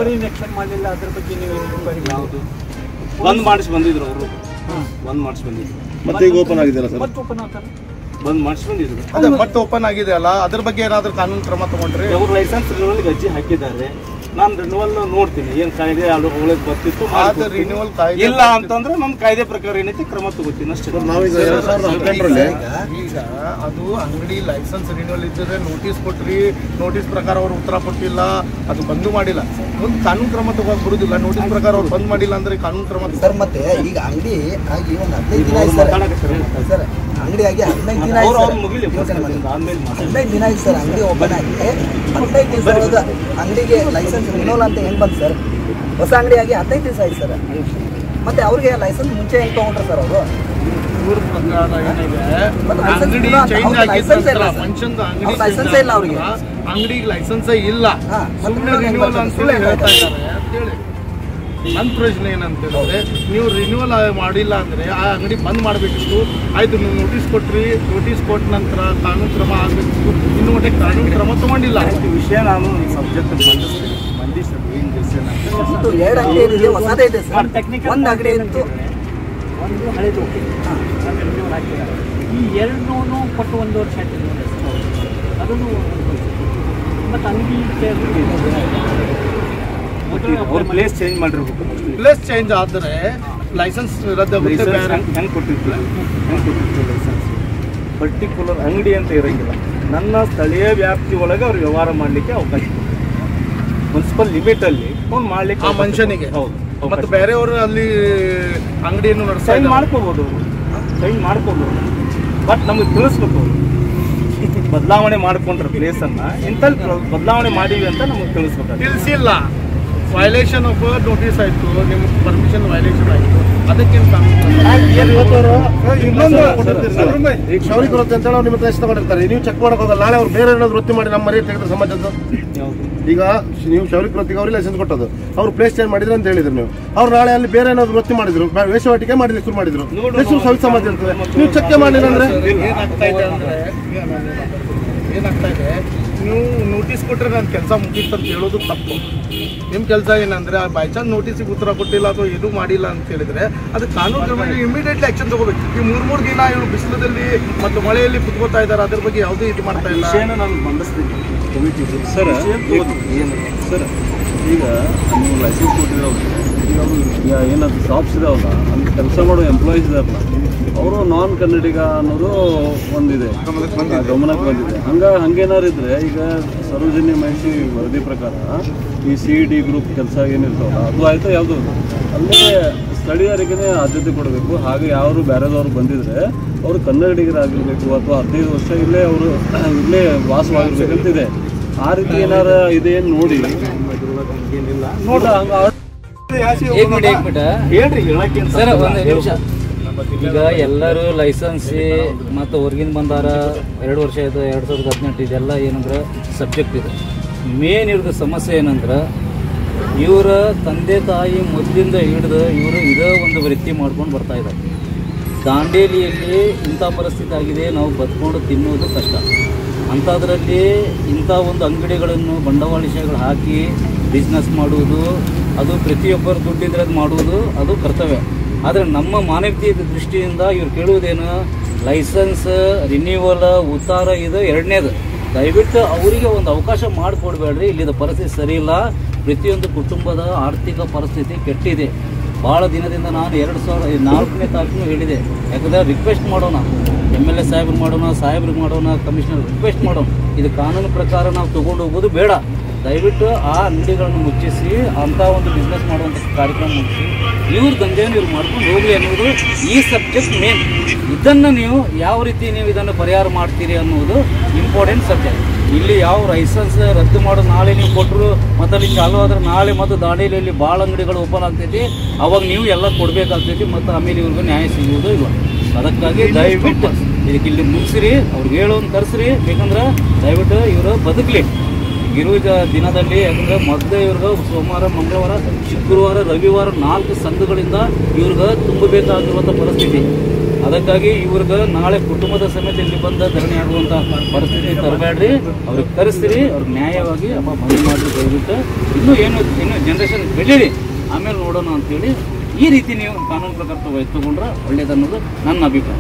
ಯಾವುದು ಬಂದ್ ಮಾಡಿಸಿ ಬಂದಿದ್ರು ಅವರು ಬಂದ್ ಮಾಡಿಸಿ ಬಂದಿದ್ರು ಮತ್ತೆ ಈಗ ಓಪನ್ ಆಗಿದೆಯಲ್ಲ ಸರ್ ಬಂದ್ ಮಾಡಿಸಿ ಬಂದಿದ್ರು ಅದೇ ಮತ್ತೆ ಓಪನ್ ಆಗಿದೆ ಅಲ್ಲ ಅದ್ರ ಬಗ್ಗೆ ಏನಾದ್ರೂ ಕಾನೂನು ಕ್ರಮ ತಗೊಂಡ್ರಿ ಅವ್ರ ಲೈಸೆನ್ಸ್ ರಿನ್ಯೂವಲ್ ಅರ್ಜಿ ಹಾಕಿದ್ದಾರೆ ನಾನು ರಿನ್ಯೂವಲ್ ನೋಡ್ತೀನಿ ಏನ್ ಕಾಯ್ದೆ ಅಲ್ಲಿ ಒಳಗೆ ಬರ್ತಿತ್ತು ಆದ್ರೆ ಮಾಡ್ಕೊಡ್ತೀನಿ. ರಿನ್ಯೂವಲ್ ಕಾಯ್ದೆ ಇಲ್ಲ ಅಂತಂದ್ರೆ ನಮ್ಮ ಕಾಯ್ದೆ ಪ್ರಕಾರ ಏನೈತಿ ಕ್ರಮ ತಗೋತೀನಿ ಅಷ್ಟೇ ನಾವೀಗ ಎರಡ್ ಸಾವಿರದ ಹದಿನೆಂಟರಲ್ಲಿ ಈಗ ಅದು ಅಂಗಡಿ ಲೈಸೆನ್ಸ್ ರಿನ್ಯೂವಲ್ ಇದ್ದರೆ ನೋಟಿಸ್ ಕೊಟ್ರಿ ನೋಟಿಸ್ ಪ್ರಕಾರ ಅವ್ರು ಉತ್ತರ ಕೊಟ್ಟಿಲ್ಲ ಅದು ಬಂದು ಮಾಡಿಲ್ಲ ಮುಂದೆ ಕಾನೂನು ಕ್ರಮ ತಗೋಕ್ ಬರುದಿಲ್ಲ ನೋಟಿಸ್ ಪ್ರಕಾರ ಅವ್ರು ಬಂದ್ ಮಾಡಿಲ್ಲ ಅಂದ್ರೆ ಕಾನೂನು ಕ್ರಮ ತಗೋ- ಸರ್ ಮತ್ತೆ ಈಗ ಅಂಗಡಿ ಆಗಿ ಒಂದು ಹದಿನೈದು ದಿನ ಆಯ್ತು ಸರ್ ಸರ್ ಅಂಗಡಿ ಆಗಿ ಹದಿನೈದು ದಿನ ಅವ್ರು ಆಯ್ತು ಅವ್ರು ಮುಗಿಲಿ ಯೋಚನೆ ಮಾಡಿ ಆದ್ಮೇಲೆ ಮಾತಾಡಿ. ಹದಿನೈದು ದಿನ ಆಯ್ತು ಸರ್ ಅಂಗಡಿ ಓಪನ್ ಆಗಿ ಹದಿನೈದು ದಿವಸ ಒಳಗೆ ಅಂಗಡಿಗೆ ಲೈಸೆನ್ಸ್ ರಿನೋಲ್ ಅಂತ ಹೆಂಗ್ ಬಂತು ಸರ್ ಹೊಸ ಅಂಗಡಿ ಆಗಿ ಹದಿನೈದು ದಿವಸ ಆಯ್ತು ಸರ್ ಮತ್ತೆ ಅವ್ರಿಗೆ ಲೈಸೆನ್ಸ್ ಮುಂಚೆ ಹೆಂಗ್ ತಗೊಂಡ್ರು ಸರ್ ಅವರು ಇವ್ರ ಪ್ರಕಾರ ಏನಿದೆ ಮತ್ತೆ license ಅಂಗಡಿ ಇಲ್ಲ ಅಂತ ಚೇಂಜ್ ಅವ್ರಿಗೆ ಆಗಿದ್ದ license ಇಲ್ಲ ನಂತರ ಸರ್. ಮನುಷ್ಯಂದು ಅಂಗಡಿ ಅವ್ರ license change ಇಲ್ಲ ಅವ್ರಿಗೆ. ಆದ ನಂತರ ಅಂಗಡಿಗೆ ಲೈಸೆನ್ಸೇ ಇಲ್ಲ ಹಾ, ಮತ್ತೆ ಸುಮ್ಮನೆ ಇವ್ರಿಗೆ ಹೆಂಗ್ ರಿನ್ಯೂವಲ್ ಬರ್ತದೆ? ಅಂತ ಸುಳ್ಳು ಹೇಳಿ ಹೇಳ್ತಾ ಹೇಳ್ತಾ ಇದ್ದಾರೆ ಅಂತೇಳಿ ನನ್ನ ಪ್ರಶ್ನೆ ಏನಂತ ಹೇಳಿದ್ರೆ ನೀವು ರಿನ್ಯೂವಲ್ ಮಾಡಿಲ್ಲ ಅಂದ್ರೆ ಆ ಅಂಗಡಿ ಬಂದ್ ಮಾಡಬೇಕಿತ್ತು ಆಯ್ತು ನೀವು ನೋಟಿಸ್ ಕೊಟ್ರಿ ನೋಟಿಸ್ ಕೊಟ್ಟ ನಂತರ ಕಾನೂನು ಕ್ರಮ ಆಗಬೇಕಿತ್ತು ಇನ್ನು ಒಟ್ಟೆ ಕಾನೂನು ಕ್ರಮ ತಗೊಂಡಿಲ್ಲ ಈ ವಿಷಯ ನಾನು ಸಬ್ಜೆಕ್ಟ್ ಮಂಡಿಸ್ತೀನಿ ಮಂಡಿಸಿ ಏನ್ ವಿಷಯ ಇದು ಎರಡು ಅಂಗಡಿ ಏನಿದೆ ಹೊಸದೇ ಇದೆ ಸರ್ ಒಂದು ಅಂಗಡಿ ಇತ್ತು ಒಂದು ಹಳೆದು ರಿನ್ಯೂವಲ್ ಹಾಕಿದ್ದಾರೆ ಈ ಎರಡನ್ನೂ ಕೊಟ್ಟು ಒಂದು ವರ್ಷ ಆಯ್ತು ನೋಡಿ ಅದನ್ನು ಮತ್ತು ಅಂಗಡಿ ಅವ್ರ ಪ್ಲೇಸ್ ಚೇಂಜ್ ಮಾಡಿರ್ಬೇಕು ಪ್ಲೇಸ್ ಚೇಂಜ್ ಆದರೆ ಲೈಸೆನ್ಸ್ ರದ್ದಾಗುತ್ತೆ ಲೈಸೆನ್ಸ್ ಬೇರೆ ಹೆಂಗೆ ಕೊಟ್ಟಿರ್ತೀವಿ ಹೆಂಗೆ ಕೊಟ್ಟಿರ್ತೀವಿ ಲೈಸೆನ್ಸ್ ಪರ್ಟಿಕ್ಯುಲರ್ ಅಂಗಡಿ ಅಂತ ಇರಂಗಿಲ್ಲ ನನ್ನ ಸ್ಥಳೀಯ ವ್ಯಾಪ್ತಿ ಒಳಗೆ ಅವ್ರು ವ್ಯವಹಾರ ಮಾಡಲಿಕ್ಕೆ ಅವಕಾಶ ಇದೆ. ಮುನ್ಸಿಪಲ್ ಲಿಮಿಟಲ್ಲಿ ಅವ್ನು ಮಾಡಲಿಕ್ಕೆ ಆ ಮನುಷ್ಯನಿಗೆ ಹೌದು ಮತ್ತೆ ಬೇರೆಯವರು ಅಲ್ಲಿ ಅಂಗಡಿಯನ್ನು ನಡೆಸ್ತಾ ಸೈನ್ ಇದ್ದಾರೆ. ಮಾಡ್ಕೋಬೋದು ಅವರು ಸೈನ್ ಮಾಡ್ಕೋಬೋದು ಬಟ್ ನಮಗೆ ತಿಳಿಸ್ಬೇಕು ಅವರು ಬದಲಾವಣೆ ಮಾಡ್ಕೊಂಡ್ರೆ ಪ್ಲೇಸನ್ನ ಇಂಥಲ್ಲಿ ಬದಲಾವಣೆ ಮಾಡೀವಿ ಅಂತ ನಮಗೆ ತಿಳಿಸ್ಬೇಕು ತಿಳಿಸಿಲ್ಲ ವೈಲೇಷನ್ ಆಫ್ ನೋಟಿಸ್ ಆಯ್ತು ನಿಮ್ಗೆ ಪರ್ಮಿಷನ್ ವೈಲೇಷನ್ ಆಯ್ತು ಅದಕ್ಕೇನು ಇನ್ನೊಂದು ಈಗ ಶೌರಿ ಕೊರತೆ ಅಂತ ಹೇಳಿ ಅವ್ರು ನಿಮ್ಮ ಹತ್ರ ಎಷ್ಟು ತಗೊಂಡಿರ್ತಾರೆ ನೀವು ಚೆಕ್ ಮಾಡಕ್ ಹೋಗಲ್ಲ ನಾಳೆ ಅವ್ರು ಬೇರೆ ಏನಾದ್ರು ವೃತ್ತಿ ಮಾಡಿ ನಮ್ಮ ಮರಿ ತೆಗೆದ್ರೆ ಸಮಾಜದ್ದು ಈಗ ನೀವು ಶೌರಿ ಕೃತಿಗೆ ಅವ್ರಿಗೆ ಲೈಸೆನ್ಸ್ ಕೊಟ್ಟದ್ದು ಅವ್ರು ಪ್ಲೇಸ್ ಚೇಂಜ್ ಮಾಡಿದ್ರು ಅಂತ ಹೇಳಿದ್ರು ನೀವು ಅವ್ರು ನಾಳೆ ಅಲ್ಲಿ ಬೇರೆ ಏನಾದ್ರು ವೃತ್ತಿ ಮಾಡಿದ್ರು ಬ- ವೇಷವಾಟಿಕೆ ಮಾಡಿದ್ರು ಶುರು ಮಾಡಿದ್ರು ಎಷ್ಟು ಶೌರಿ ಸಮಾಜ ಇರ್ತದೆ ನೀವು ಚೆಕ್ ಮಾಡಿಲ್ಲ ಅಂದ್ರೆ ಏನಾಗ್ತಾ ಇದೆ ಅಂದ್ರೆ ಏನಾಗ್ತಾ ಇದೆ ನೀವು ನೋಟಿಸ್ ಕೊಟ್ಟರೆ ನನ್ನ ಕೆಲಸ ಮುಗೀತು ಅಂತ ಹೇಳೋದು ತಪ್ಪು ನಿಮ್ಮ ಕೆಲಸ ಏನಂದ್ರೆ ಬೈ ಚಾನ್ಸ್ ನೋಟಿಸಿಗೆ ಉತ್ತರ ಕೊಟ್ಟಿಲ್ಲ ಅಥವಾ ಇದು ಮಾಡಿಲ್ಲ ಅಂತ ಹೇಳಿದ್ರೆ ಅದು ಕಾನೂನು ಕ್ರಮ ಇಮಿಡಿಯೇಟ್ಲಿ ಆಕ್ಷನ್ ತಗೋಬೇಕು ಈ ಮೂರ್ ಮೂರು ದಿನ ಇವರು ಬಿಸಿಲದಲ್ಲಿ ಮತ್ತು ಮಳೆಯಲ್ಲಿ ಕುತ್ಕೋತಾ ಇದ್ದಾರೆ ಅದ್ರ ಬಗ್ಗೆ ಯಾವುದೂ ಇದು ಮಾಡ್ತಾ ಇಲ್ಲ ವಿಷಯನ ನಾನು ಮಂಡಿಸ್ತೀನಿ ಕಮಿಟಿಗೆ ಸರ್ ಏನು ಸರ್ ಈಗ ನೀವು ಲೈಸೆನ್ಸ್ ಕೊಟ್ಟಿದ್ರೆ ಈಗ ಅದು ಯಾ- ಏನದು ಶಾಪ್ಸ್ ಇದಾವಲ್ಲ ಅಲ್ಲಿ ಕೆಲಸ ಮಾಡೋ ಎಂಪ್ಲಾಯೀಸ್ ಇದಾರಲ್ಲ ಅವರು ನಾನ್ ಕನ್ನಡಿಗ ಅನ್ನೋದು ಒಂದಿದೆ ಗಮನಕ್ಕೆ ಬಂದಿದೆ ಹಂಗ ಹಂಗೇನಾರು ಇದ್ರೆ ಈಗ ಸರೋಜಿನಿ ಮಹಿಷಿ ವರದಿ ಪ್ರಕಾರ ಈ ಸಿ ಡಿ ಗ್ರೂಪ್ ಕೆಲಸ ಏನಿರ್ತಾವಲ್ಲ ಅದು ಆಯ್ತು ಯಾವುದು ಅಲ್ಲೇ ಸ್ಥಳೀಯರಿಗೇ ಆದ್ಯತೆ ಕೊಡಬೇಕು ಹಾಗೆ ಯಾರು ಬೇರೆದವ್ರು ಬಂದಿದ್ರೆ ಅವರು ಕನ್ನಡಿಗರಾಗಿರ್ಬೇಕು ಅಥವಾ ಹದಿನೈದು ವರ್ಷ ಇಲ್ಲೇ ಅವರು ಇಲ್ಲೇ ವಾಸವಾಗಿರ್ಬೇಕಂತಿದೆ ಆ ರೀತಿ ಏನಾರ ಇದೆ ಏನ್ ನೋಡಿ ನೋಡ ಹಂಗ ಹೇಳ್ರಿ ಹೇಳಕ್ಕೆ ಅಂತ ಸರ್ ಒಂದು ನಿಮಿಷ ಈಗ ಎಲ್ಲರೂ ಲೈಸೆನ್ಸ್ ಮತ್ತು ಹೊರಗಿನ ಬಂದಾರ ಎರಡು ವರ್ಷ ಆಯ್ತು ಎರಡು ಸಾವಿರದ ಹದಿನೆಂಟು ಇದೆಲ್ಲ ಏನಂದ್ರೆ ಸಬ್ಜೆಕ್ಟ್ ಇದೆ ಮೇನ್ ಇರೋದು ಸಮಸ್ಯೆ ಏನಂದ್ರೆ ಇವರ ತಂದೆ ತಾಯಿ ಮೊದಲಿಂದ ಹಿಡಿದು ಇವರು ಇದೇ ಒಂದು ವೃತ್ತಿ ಮಾಡ್ಕೊಂಡು ಬರ್ತಾ ಇದ್ದಾರೆ ದಾಂಡೇಲಿಯಲ್ಲಿ ಇಂಥ ಪರಿಸ್ಥಿತಿ ಆಗಿದೆ ನಾವು ಬದುಕೊಂಡು ತಿನ್ನೋದು ಕಷ್ಟ ಅಂಥದ್ರಲ್ಲಿ ಇಂಥ ಒಂದು ಅಂಗಡಿಗಳನ್ನು ಬಂಡವಾಳಶಾಹಿಗಳು ಹಾಕಿ ಬಿಸ್ನೆಸ್ ಮಾಡುವುದು ಅದು ಪ್ರತಿಯೊಬ್ಬರ ದುಡ್ಡಿದ್ರದ್ದು ಮಾಡುವುದು ಅದು ಕರ್ತವ್ಯ ಆದರೆ ನಮ್ಮ ಮಾನವೀಯತೆಯ ದೃಷ್ಟಿಯಿಂದ ಇವ್ರು ಕೇಳುವುದೇನು ಲೈಸೆನ್ಸ್ ರಿನ್ಯೂವಲ್ ಉತ್ತಾರ ಇದು ಎರಡನೇದು ದಯವಿಟ್ಟು ಅವರಿಗೆ ಒಂದು ಅವಕಾಶ ಮಾಡಿಕೊಡ್ಬೇಡ್ರಿ ಇಲ್ಲಿದ ಪರಿಸ್ಥಿತಿ ಸರಿ ಇಲ್ಲ ಪ್ರತಿಯೊಂದು ಕುಟುಂಬದ ಆರ್ಥಿಕ ಪರಿಸ್ಥಿತಿ ಕೆಟ್ಟಿದೆ ಭಾಳ ದಿನದಿಂದ ನಾನು ಎರಡು ಸಾವಿರ ನಾಲ್ಕನೇ ತಾರೀಕು ಹೇಳಿದೆ ಯಾಕಂದರೆ ರಿಕ್ವೆಸ್ಟ್ ಮಾಡೋಣ ಎಮ್ ಎಲ್ ಎ ಸಾಹೇಬ್ರಿಗೆ ಮಾಡೋಣ ಸಾಹೇಬ್ರಿಗೆ ಮಾಡೋಣ ಕಮಿಷನರ್ ರಿಕ್ವೆಸ್ಟ್ ಮಾಡೋಣ ಇದು ಕಾನೂನು ಪ್ರಕಾರ ನಾವು ತೊಗೊಂಡು ಹೋಗೋದು ಬೇಡ ದಯವಿಟ್ಟು ಆ ಅಂಗಡಿಗಳನ್ನು ಮುಚ್ಚಿಸಿ ಅಂಥ ಒಂದು ಬಿಸ್ನೆಸ್ ಮಾಡುವಂಥ ಕಾರ್ಯಕ್ರಮ ಮುಗಿಸಿ ಇವ್ರ ದಂಧೆಯನ್ನು ಇವ್ರು ಮಾಡ್ಕೊಂಡು ಹೋಗಲಿ ಅನ್ನೋದು ಈ ಸಬ್ಜೆಕ್ಟ್ ಮೇನ್ ಇದನ್ನು ನೀವು ಯಾವ ರೀತಿ ನೀವು ಇದನ್ನು ಪರಿಹಾರ ಮಾಡ್ತೀರಿ ಅನ್ನೋದು ಇಂಪಾರ್ಟೆಂಟ್ ಸಬ್ಜೆಕ್ಟ್ ಇಲ್ಲಿ ಯಾವ ಲೈಸೆನ್ಸ್ ರದ್ದು ಮಾಡೋ ನಾಳೆ ನೀವು ಕೊಟ್ಟರು ಮತ್ತು ಅಲ್ಲಿ ಚಾಲು ಆದ್ರೆ ನಾಳೆ ಮತ್ತು ದಾಂಡೇಲಿಯಲ್ಲಿ ಭಾಳ ಅಂಗಡಿಗಳು ಓಪನ್ ಆಗ್ತೈತಿ ಅವಾಗ ನೀವು ಎಲ್ಲ ಕೊಡಬೇಕಾಗ್ತೈತಿ ಮತ್ತು ಆಮೇಲೆ ಇವ್ರಿಗೆ ನ್ಯಾಯ ಸಿಗುವುದು ಇಲ್ಲ ಅದಕ್ಕಾಗಿ ದಯವಿಟ್ಟು ಇದಕ್ಕೆ ಇಲ್ಲಿ ಮುಗಿಸ್ರಿ ಅವ್ರಿಗೆ ಹೇಳೋನ್ ಕರೆಸ್ರಿ ಬೇಕಂದ್ರೆ ದಯವಿಟ್ಟು ಇವರು ಬದುಕಲಿ ಇರುವ ಜ- ದಿನದಲ್ಲಿ ಯಾಕಂದ್ರೆ ಮೊದಲೇ ಇವ್ರಿಗೆ ಸೋಮವಾರ ಮಂಗಳವಾರ ಶುಕ್ರವಾರ ರವಿವಾರ ನಾಲ್ಕು ಸಂಘಗಳಿಂದ ಇವ್ರಿಗೆ ತುಂಬಬೇಕಾಗಿರುವಂಥ ಪರಿಸ್ಥಿತಿ ಅದಕ್ಕಾಗಿ ಇವ್ರಿಗೆ ನಾಳೆ ಕುಟುಂಬದ ಸಮೇತ ಇಲ್ಲಿ ಬಂದ ಧರಣಿ ಆಗುವಂಥ ಪರಿಸ್ಥಿತಿ ತರಬೇಡ್ರಿ ಅವ್ರಿಗೆ ಕರೆಸ್ರಿ ಅವ್ರಿಗೆ ನ್ಯಾಯವಾಗಿ ಅಪ್ಪ ಬಂದ್ ಮಾಡ್ರಿ ದಯವಿಟ್ಟು ಇನ್ನೂ ಏನು ಇನ್ನೂ ಜನ್ರೇಷನ್ ಬೆಳೀರಿ ಆಮೇಲೆ ನೋಡೋಣ ಅಂತೇಳಿ ಈ ರೀತಿ ನೀವು ಕಾನೂನು ಪ್ರಕಾರ ತಗೊ- ತಗೊಂಡ್ರೆ ಒಳ್ಳೇದನ್ನೋದು ನನ್ನ ಅಭಿಪ್ರಾಯ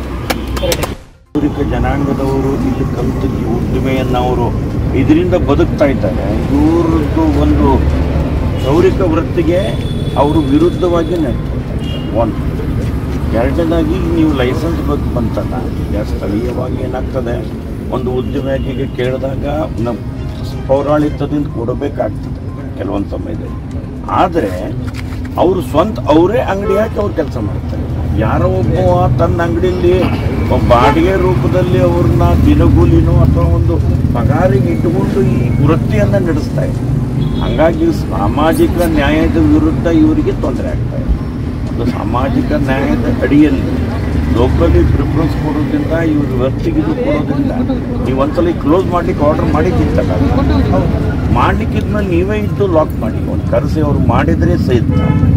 ನಾಗರಿಕ ಜನಾಂಗದವರು ಇಲ್ಲಿ ಕಲಿತು ಈ ಉದ್ದಿಮೆಯನ್ನು ಅವರು ಇದರಿಂದ ಬದುಕ್ತಾ ಇದ್ದಾರೆ ಇವ್ರದ್ದು ಒಂದು ಕ್ಷೌರಿಕ ವೃತ್ತಿಗೆ ಅವರು ವಿರುದ್ಧವಾಗಿ ನಡ್ಕೊಳ್ತಾರೆ ಒಂದು ಎರಡನೇದಾಗಿ ನೀವು ಲೈಸೆನ್ಸ್ ಬಗ್ಗೆ ಬಂತಲ್ಲ ಈಗ ಸ್ಥಳೀಯವಾಗಿ ಏನಾಗ್ತದೆ ಒಂದು ಉದ್ಯಮಿಗೆ ಕೇಳಿದಾಗ ನಮ್ಮ ಪೌರಾಣಿತ್ಯದಿಂದ ಕೊಡಬೇಕಾಗ್ತದೆ ಕೆಲವೊಂದು ಸಮಯದಲ್ಲಿ ಆದರೆ ಅವರು ಸ್ವಂತ ಅವರೇ ಅಂಗಡಿ ಹಾಕಿ ಅವ್ರು ಕೆಲಸ ಮಾಡ್ತಾರೆ ಯಾರೋ ಒಬ್ಬ ತನ್ನ ಅಂಗಡಿಯಲ್ಲಿ ಬಾಡಿಗೆ ರೂಪದಲ್ಲಿ ಅವ್ರನ್ನ ದಿನಗೂಲಿನೋ ಅಥವಾ ಒಂದು ಪಗಾರಿಗೆ ಇಟ್ಟುಕೊಂಡು ಈ ವೃತ್ತಿಯನ್ನು ನಡೆಸ್ತಾ ಇದ್ದಾರೆ ಹಾಗಾಗಿ ಸಾಮಾಜಿಕ ನ್ಯಾಯದ ವಿರುದ್ಧ ಇವರಿಗೆ ತೊಂದರೆ ಆಗ್ತಾ ಇದೆ ಒಂದು ಸಾಮಾಜಿಕ ನ್ಯಾಯದ ಅಡಿಯಲ್ಲಿ ಲೋಕಲಿ ಪ್ರಿಫರೆನ್ಸ್ ಕೊಡೋದ್ರಿಂದ ಇವ್ರ ವೃತ್ತಿಗೆ ಇದು ಕೊಡೋದ್ರಿಂದ ನೀವು ಒಂದ್ಸಲ ಕ್ಲೋಸ್ ಮಾಡ್ಲಿಕ್ಕೆ ಆರ್ಡರ್ ಮಾಡಿದ್ದಿತ್ತಲ್ಲ ಮಾಡ್ಲಿಕ್ಕಿದ್ಮೇಲೆ ನೀವೇ ಇದ್ದು ಲಾಕ್ ಮಾಡಿ ಒಂದು ಕರೆಸಿ ಅವ್ರು ಮಾಡಿದ್ರೆ ಸಹಿತ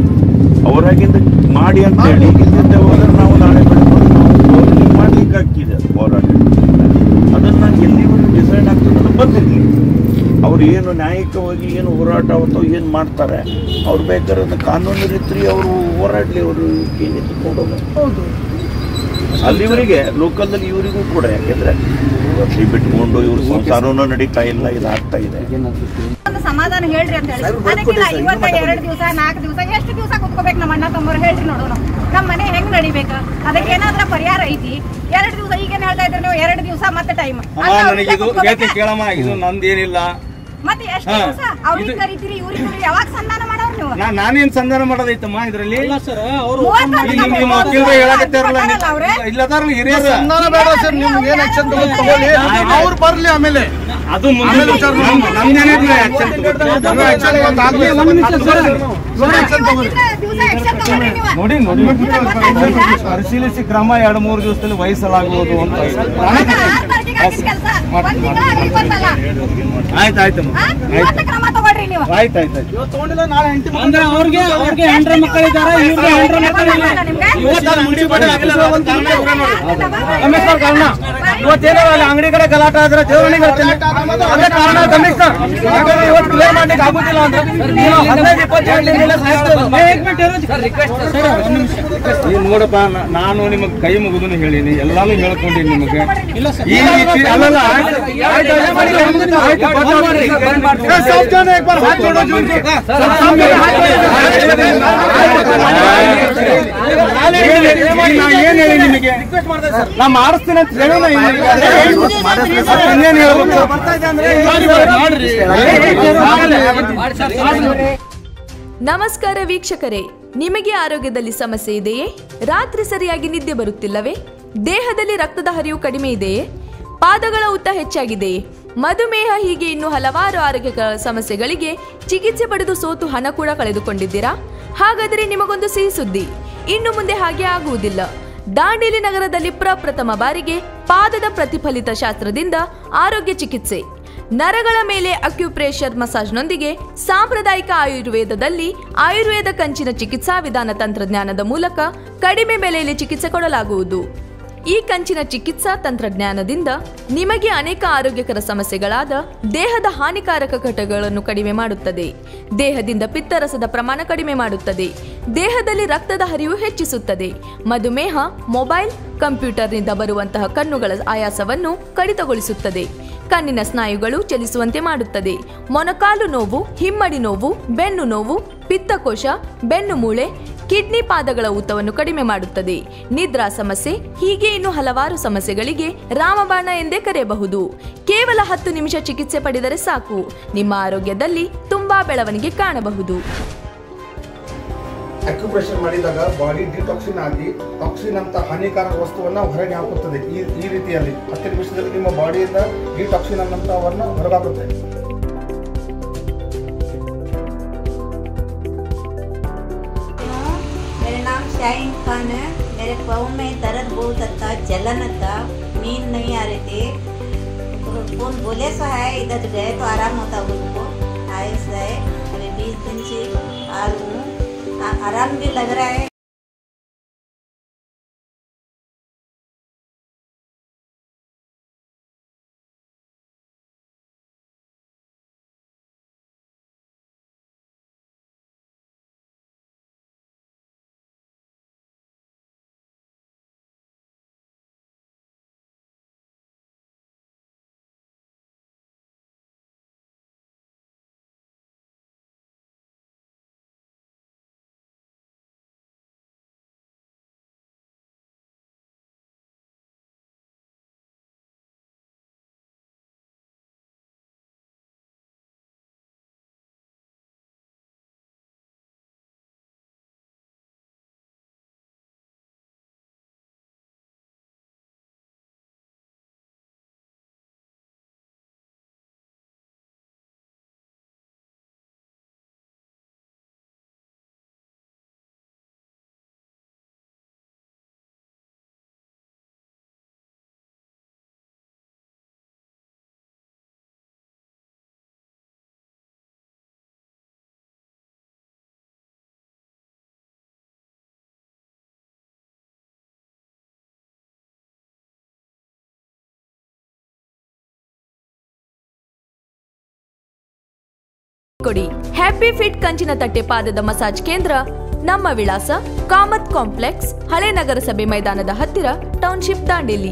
ಅವರಾಗಿಂದ ಮಾಡಿ ಅಂತ ಹೇಳಿ ಇಲ್ಲದೆ ಹೋದ್ರೆ ನಾವು ನಾಳೆ ಬೆಳಗ್ಗೆ ನಾವು ಹೋಗಿ ಮಾಡ್ಲಿಕ್ಕೆ ಆಗ್ತಿದೆ ಹೋರಾಟ ಅದನ್ನ ಎಲ್ಲಿವರೆಗೂ ಡಿಸೈಡ್ ಆಗ್ತದೆ ಬಂದಿರಲಿ ಅವ್ರು ಏನು ನ್ಯಾಯಿಕವಾಗಿ ಏನು ಹೋರಾಟ ಅಥವಾ ಏನು ಮಾಡ್ತಾರೆ ಅವ್ರು ಬೇಕಾದ್ರೆ ಅದನ್ನ ಕಾನೂನು ರೀತಿ ಅವರು ಹೋರಾಡಲಿ ಅವರು ಏನಿತ್ತು ಕೊಡೋದು ಹೌದು ಅಲ್ಲಿವರೆಗೆ ಲೋಕಲ್ನಲ್ಲಿ ಇವರಿಗೂ ಕೂಡ ಯಾಕೆಂದ್ರೆ ವೃತ್ತಿ ಬಿಟ್ಕೊಂಡು ಇವ್ರ ಸಂಸಾರನೂ ನಡೀತಾ ಇಲ್ಲ ಇದಾಗ್ತಾ ಇದೆ ಒಂದು ಸಮಾಧಾನ ಹೇಳ್ರಿ ಅಂತ ಹೇಳಿ ಅದಕ್ಕಿಲ್ಲ ಇವತ್ತ ಎರಡು ದಿವಸ ನಾಲ್ಕು ದಿವಸ ಎಷ್ಟು ದಿವಸ ಕುತ್ಕೋಬೇಕು ನಮ್ಮ ಅಣ್ಣ ತಮ್ಮರು ಹೇಳ್ರಿ ನೋಡೋಣ ನಮ್ಮ ಮನೆ ಹೆಂಗ್ ನಡಿಬೇಕ ಅದಕ್ಕೆ ಏನಾದ್ರ ಪರಿಹಾರ ಐತಿ ಎರಡು ದಿವಸ ಈಗೇನ್ ಹೇಳ್ತಾ ಇದ್ರಿ ನೀವು ಎರಡು ದಿವಸ ಮತ್ತೆ ಟೈಮ್ ಅಮ್ಮ ನನಗೆ ಇದು ಹೇಳ್ತೀನಿ ಕೇಳಮ್ಮ ಇದು ನಂದೇನಿಲ್ಲ ಮತ್ತೆ ಎಷ್ಟು ಹಾ. ದಿವಸ ಅವ್ರಿಗೆ ಇದು- ಕರಿತೀರಿ ಇವ್ರಿಗೆ ಕರೀರಿ ಯಾವಾಗ ಸಂಧಾನ ಮಾಡೋರು ನೀವು ನಾ ನಾನೇನ್ ಸಂಧಾನ ಮಾಡೋದೈತಮ್ಮ ಇದ್ರಲ್ಲಿ ಸರ್ ಮೂವತ್ತು ಈಗ ನಿಮ್ಮ ನಿಮ್ಮ ವಕೀಲರು ಹೇಳಕತ್ತಾರಲ್ಲ ಇಲ್ಲದಾರಲ್ಲ ಹಿರಿಯರು ಸಂಧಾನ ಬೇಡ ಸರ್ ನಿಮ್ಗೆ ಏನ್ ಆಕ್ಷನ್ ತಗೊಳ್ಳಿ ಅವ್ರು ಬರ್ಲಿ ಆಮೇಲೆ ಅದು ಮುಂದೆ ಆಮೇಲೆ ವಿಚಾರ ಮಾಡೋಣ. ನಮ್- ನಮ್ದೇನಿಲ್ಲ action ತಗೊಳ್ತೀವಿ. ಅದು action ಇವತ್ತಾಗ್ಲಿ. action ತಗೊಳ್ಳಿ. ದಿವಸ ಆಕ್ಷನ್ ತಗೊಳ್ರಿ ನೀವು ನೋಡಿ ನೋಡಿ ಪರಿಶೀಲಿಸಿ ಕ್ರಮ ಎರಡು ಮೂರು ದಿವಸದಲ್ಲಿ ವಹಿಸಲಾಗುವುದು ಅಂತ ಮತ್ತೆ ಆರು ತಾರೀಕಿಗೆ ಆಗಿದ್ ಕೆಲ್ಸ ಒಂದ್ ತಿಂಗಳ ಆಗ್ಲಿ ಗೊತ್ತಲ್ಲ ಆಯ್ತು ಆಯ್ತಮ್ಮ ಹಾ? ಇವತ್ತ ಕ್ರಮ ತಗೊಳ್ರಿ ನೀವು ಆಯ್ತು ಆಯ್ತು ಆಯ್ತು ಅಂದ್ರೆ ಅವ್ರಿಗೆ ಅವ್ರಿಗೆ ಹೆಂಡ್ರ ಮಕ್ಕಳಿದ್ದಾರೆ ಇವ್ರಿಗೆ ಹೆಂಡ್ರ ಮಕ್ಕಳಿಲ್ಲ ನಿಮ್ಗೆ ಇವತ್ತು ಅಲ್ಲಿ ಮುನ್ಸಿಪಾಲ್ಟಿ ಆಗಿಲ್ಲ, ಒಂದು ಕಾರಣ ಇವ್ರೇ ನೋಡಿ. ಕಮಿಷನರ್ ಕಾರಣ ಇವತ್ತೇನೋ ಅಲ್ಲಿ ಅಂಗಡಿ ಕಡೆ ಗಲಾಟ ಆದ್ರೆ ದೇವರಣಿಗೆ ಹೇಳ್ತೀನಿ ಅದೇ ಕಾರಣ ಕಮಿಷನರ್ ಯಾಕಂದ್ರೆ ಇವತ್ತು ಕ್ಲಿಯರ್ ಮಾಡ್ಲಿಕ್ಕೆ ಆಗುದಿಲ್ಲ ಅಂದ್ರೆ ನೀವು ಹದಿನೈದು ಇಪ್ಪತ್ತು ಹೇಳಿದ್ರೆ ಈಗ ನೋಡಪ್ಪ ನಾ- ನಾನು ನಿಮಗೆ ಕೈ ಮುಗಿದು ಹೇಳಿನಿ ಎಲ್ಲಾನು ಹೇಳ್ಕೊಂಡಿನಿ ನಿಮಗೆ ಈ ರೀತಿ ಅಲ್ಲಲ್ಲ ಆಯ್ತು, ಆಯ್ತು, ಅದೇ ಮಾಡಿ, ಆಯ್ತು, ಬಂದ್ ಮಾಡ್ರಿ, ಬಂದ್ ಮಾಡ್ರಿ. ए, सब जन एक बार हाथ जोड़ो जोड़ के सब जन हाथ ಏನ್ ಹೇಳಿ- ಈಗ ನಾ ಏನ್ ಹೇಳಿ ನಿಮಗೆ ನಾ ಮಾಡಿಸ್ತೀನಿ ಅಂತ ಹೇಳಿ ನಾ ಇನ್ನೇನ್ ಹೇಳ್ಬೇಕು ನಮಸ್ಕಾರ ವೀಕ್ಷಕರೇ ನಿಮಗೆ ಆರೋಗ್ಯದಲ್ಲಿ ಸಮಸ್ಯೆ ಇದೆಯೇ ರಾತ್ರಿ ಸರಿಯಾಗಿ ನಿದ್ದೆ ಬರುತ್ತಿಲ್ಲವೇ ದೇಹದಲ್ಲಿ ರಕ್ತದ ಹರಿವು ಕಡಿಮೆ ಇದೆಯೇ ಪಾದಗಳ ಉದ್ದ ಹೆಚ್ಚಾಗಿದೆಯೇ ಮಧುಮೇಹ ಹೀಗೆ ಇನ್ನು ಹಲವಾರು ಆರೋಗ್ಯ ಸಮಸ್ಯೆಗಳಿಗೆ ಚಿಕಿತ್ಸೆ ಪಡೆದು ಸೋತು ಹಣ ಕೂಡ ಕಳೆದುಕೊಂಡಿದ್ದೀರಾ ಹಾಗಾದರೆ ನಿಮಗೊಂದು ಸಿಹಿ ಸುದ್ದಿ ಇನ್ನು ಮುಂದೆ ಹಾಗೆ ಆಗುವುದಿಲ್ಲ ದಾಂಡೇಲಿ ನಗರದಲ್ಲಿ ಪ್ರಪ್ರಥಮ ಬಾರಿಗೆ ಪಾದದ ಪ್ರತಿಫಲಿತ ಶಾಸ್ತ್ರದಿಂದ ಆರೋಗ್ಯ ಚಿಕಿತ್ಸೆ ನರಗಳ ಮೇಲೆ ಅಕ್ಯುಪ್ರೆಷರ್ ಮಸಾಜ್ನೊಂದಿಗೆ ಸಾಂಪ್ರದಾಯಿಕ ಆಯುರ್ವೇದದಲ್ಲಿ ಆಯುರ್ವೇದ ಕಂಚಿನ ಚಿಕಿತ್ಸಾ ವಿಧಾನ ತಂತ್ರಜ್ಞಾನದ ಮೂಲಕ ಕಡಿಮೆ ಬೆಲೆಯಲ್ಲಿ ಚಿಕಿತ್ಸೆ ಕೊಡಲಾಗುವುದು ಈ ಕಂಚಿನ ಚಿಕಿತ್ಸಾ ತಂತ್ರಜ್ಞಾನದಿಂದ ನಿಮಗೆ ಅನೇಕ ಆರೋಗ್ಯಕರ ಸಮಸ್ಯೆಗಳಾದ ದೇಹದ ಹಾನಿಕಾರಕ ಘಟಕಗಳನ್ನು ಕಡಿಮೆ ಮಾಡುತ್ತದೆ ದೇಹದಿಂದ ಪಿತ್ತರಸದ ಪ್ರಮಾಣ ಕಡಿಮೆ ಮಾಡುತ್ತದೆ ದೇಹದಲ್ಲಿ ರಕ್ತದ ಹರಿವು ಹೆಚ್ಚಿಸುತ್ತದೆ ಮಧುಮೇಹ ಮೊಬೈಲ್ ಕಂಪ್ಯೂಟರ್ನಿಂದ ಬರುವಂತಹ ಕಣ್ಣುಗಳ ಆಯಾಸವನ್ನು ಕಡಿತಗೊಳಿಸುತ್ತದೆ ಕಣ್ಣಿನ ಸ್ನಾಯುಗಳು ಚಲಿಸುವಂತೆ ಮಾಡುತ್ತದೆ ಮೊಣಕಾಲು ನೋವು ಹಿಮ್ಮಡಿ ನೋವು ಬೆನ್ನು ನೋವು ಪಿತ್ತಕೋಶ ಬೆನ್ನು ಮೂಳೆ ಕಿಡ್ನಿ ಪಾದಗಳ ಊತವನ್ನು ಕಡಿಮೆ ಮಾಡುತ್ತದೆ ನಿದ್ರಾ ಸಮಸ್ಯೆ ಹೀಗೆ ಇನ್ನು ಹಲವಾರು ಸಮಸ್ಯೆಗಳಿಗೆ ರಾಮಬಾಣ ಎಂದೇ ಕರೆಯಬಹುದು ಕೇವಲ ಹತ್ತು ನಿಮಿಷ ಚಿಕಿತ್ಸೆ ಪಡೆದರೆ ಸಾಕು ನಿಮ್ಮ ಆರೋಗ್ಯದಲ್ಲಿ ತುಂಬಾ ಬೆಳವಣಿಗೆ ಕಾಣಬಹುದು ಅಕ್ಯುಪ್ರೆಷರ್ ಮಾಡಿದಾಗ ಬಾಡಿ ಡಿಟಾಕ್ಸಿನ್ ಆಗಿ ಟಾಕ್ಸಿನ್ ಅಂತ ಹಾನಿಕಾರಕ ವಸ್ತುವನ್ನ ಹೊರಗೆ ಹಾಕುತ್ತದೆ ಈ ಈ ರೀತಿಯಲ್ಲಿ ಹತ್ತು ನಿಮಿಷದಲ್ಲಿ ನಿಮ್ಮ ಬಾಡಿಯಿಂದ ಡಿಟಾಕ್ಸಿನ್ ಅನ್ನಂತವನ್ನ ಹೊರಗಾಕುತ್ತೆ मेरा नाम शाहीन खान है मेरे पाँव में दर्द बहुत था जलन था नींद नहीं आ रही थी तो कौन बोले सो है इधर गए तो आराम होता उनको आए से अभी बीस दिन से आ रही हूँ आ- आराम भी लग रहा है ಕೊಡಿ ಹ್ಯಾಪಿ ಫಿಟ್ ಕಂಚಿನ ತಟ್ಟೆ ಪಾದದ ಮಸಾಜ್ ಕೇಂದ್ರ ನಮ್ಮ ವಿಳಾಸ ಕಾಮತ್ ಕಾಂಪ್ಲೆಕ್ಸ್ ಹಳೆ ನಗರಸಭೆ ಮೈದಾನದ ಹತ್ತಿರ ಟೌನ್ಶಿಪ್ ದಾಂಡೇಲಿ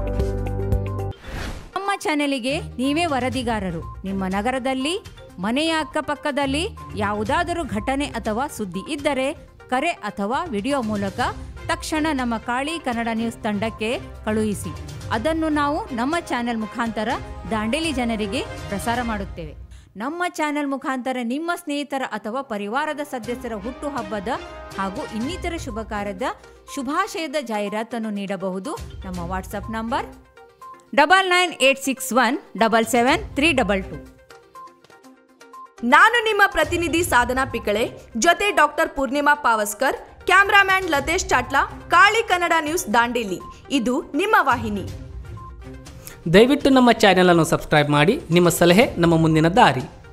ನಮ್ಮ ಚಾನೆಲಿಗೆ ನೀವೇ ವರದಿಗಾರರು ನಿಮ್ಮ ನಗರದಲ್ಲಿ ಮನೆಯ ಅಕ್ಕಪಕ್ಕದಲ್ಲಿ ಯಾವುದಾದರೂ ಘಟನೆ ಅಥವಾ ಸುದ್ದಿ ಇದ್ದರೆ ಕರೆ ಅಥವಾ ವಿಡಿಯೋ ಮೂಲಕ ತಕ್ಷಣ ನಮ್ಮ ಕಾಳಿ ಕನ್ನಡ ನ್ಯೂಸ್ ತಂಡಕ್ಕೆ ಕಳುಹಿಸಿ ಅದನ್ನು ನಾವು ನಮ್ಮ ಚಾನೆಲ್ ಮುಖಾಂತರ ದಾಂಡೇಲಿ ಜನರಿಗೆ ಪ್ರಸಾರ ಮಾಡುತ್ತೇವೆ ನಮ್ಮ ಚಾನೆಲ್ ಮುಖಾಂತರ ನಿಮ್ಮ ಸ್ನೇಹಿತರ ಅಥವಾ ಪರಿವಾರದ ಸದಸ್ಯರ ಹುಟ್ಟುಹಬ್ಬದ ಹಾಗೂ ಇನ್ನಿತರ ಶುಭ ಕಾರ್ಯದ ಶುಭಾಶಯದ ಜಾಹೀರಾತನ್ನು ನೀಡಬಹುದು ನಮ್ಮ WhatsApp number double nine eight six one double seven three double two ನಾನು ನಿಮ್ಮ ಪ್ರತಿನಿಧಿ ಸಾಧನಾ ಪಿಕಳೆ ಜೊತೆ doctor Poornima Pawaskar cameraman Latesh Chatla Kali Kannada news Dandeli ಇದು ನಿಮ್ಮ ವಾಹಿನಿ ದಯವಿಟ್ಟು ನಮ್ಮ ಚಾನೆಲ್ ಅನ್ನು ಸಬ್ಸ್ಕ್ರೈಬ್ ಮಾಡಿ ನಿಮ್ಮ ಸಲಹೆ ನಮ್ಮ ಮುಂದಿನ ದಾರಿ